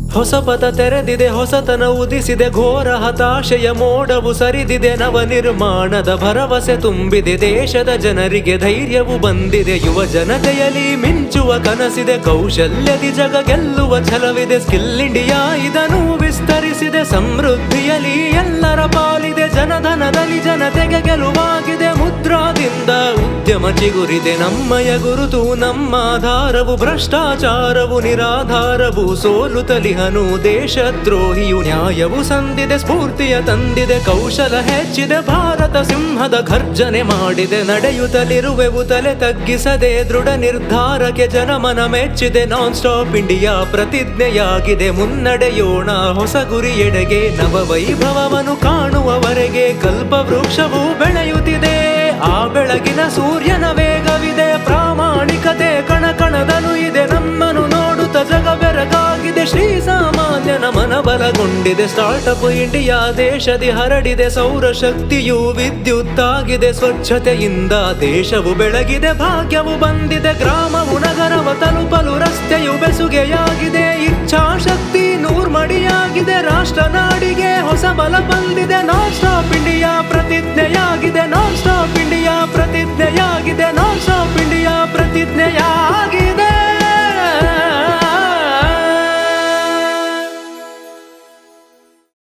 ಹೊಸ ಪಥ ತೆರೆದಿದೆ ಹೊಸತನ ಉದಿಸಿದೆ ಘೋರ ಹತಾಶೆಯ ಮೋಡವು ಸರಿದಿದೆ ನವ ನಿರ್ಮಾಣದ ಭರವಸೆ ತುಂಬಿದೆ ದೇಶದ ಜನರಿಗೆ ಧೈರ್ಯವು ಬಂದಿದೆ ಯುವ ಜನತೆಯಲ್ಲಿ ಮಿಂಚುವ ಕನಸಿದೆ ಕೌಶಲ್ಯದಿ ಜಗ ಗೆಲ್ಲುವ ಛಲವಿದೆ ಸ್ಕಿಲ್ ಇಂಡಿಯಾ ಇದನ್ನು ವಿಸ್ತರಿಸಿದೆ ಸಮೃದ್ಧಿಯಲ್ಲಿ ಎಲ್ಲರ ಪಾಲಿದೆ ಜನಧನದಲ್ಲಿ ಜನತೆಗೆ ಗೆಲುವಾಗಿದೆ ಮುದ್ರಾದಿಂದ ಉದ್ಯಮ ಚಿಗುರಿದೆ ನಮ್ಮಯ ಗುರುತು ನಮ್ಮ ಆಧಾರವು ಭ್ರಷ್ಟಾಚಾರವು ನಿರಾಧಾರವು ಸೋಲು ತಲಿಹನು ದೇಶದ್ರೋಹಿಯು ನ್ಯಾಯವು ಸಂದಿದೆ ಸ್ಫೂರ್ತಿಯ ತಂದಿದೆ ಕೌಶಲ ಹೆಚ್ಚಿದೆ ಭಾರತ ಸಿಂಹದ ಘರ್ಜನೆ ಮಾಡಿದೆ ನಡೆಯುತ್ತಲಿರುವೆವು ತಲೆ ತಗ್ಗಿಸದೆ ದೃಢ ನಿರ್ಧಾರಕ್ಕೆ ಜನಮನ ಮೆಚ್ಚಿದೆ ನಾನ್ ಸ್ಟಾಪ್ ಇಂಡಿಯಾ ಪ್ರತಿಜ್ಞೆಯಾಗಿದೆ ಮುನ್ನಡೆಯೋಣ ಹೊಸ ಗುರಿಯೆಡೆಗೆ ನವ ವೈಭವವನ್ನು ಕಾಣುವವರೆಗೆ ಕಲ್ಪ ವೃಕ್ಷವು ಬೆಳೆಯುತ್ತಿದೆ ಆ ಬೆಳಗಿನ ಸೂರ್ಯನ ವೇಗವಿದೆ ಪ್ರಾಮಾಣಿಕತೆ ಕಣ ಕಣದಲ್ಲೂ ಇದೆ ನಮ್ಮನ್ನು ನೋಡುತ್ತ ಜಗ ಬೆರಗಾಗಿದೆ ಶ್ರೀ ಸಾಮಾನ್ಯನ ಮನ ಬಲಗೊಂಡಿದೆ ಸ್ಟಾರ್ಟಪ್ ಇಂಡಿಯಾ ದೇಶದಿ ಹರಡಿದೆ ಸೌರಶಕ್ತಿಯು ವಿದ್ಯುತ್ ಆಗಿದೆ ಸ್ವಚ್ಛತೆಯಿಂದ ದೇಶವು ಬೆಳಗಿದೆ ಭಾಗ್ಯವು ಬಂದಿದೆ ಗ್ರಾಮವು ನಗರವ ತಲುಪಲು ರಸ್ತೆಯು ಬೆಸುಗೆಯಾಗಿದೆ ಇಚ್ಛಾಶಕ್ತಿ ನೂರ್ಮಡಿಯಾಗಿದೆ ರಾಷ್ಟ್ರ ನಾಡಿಗೆ ಹೊಸ ಬಲ ಬಂದಿದೆ ನಾಷ್ಟ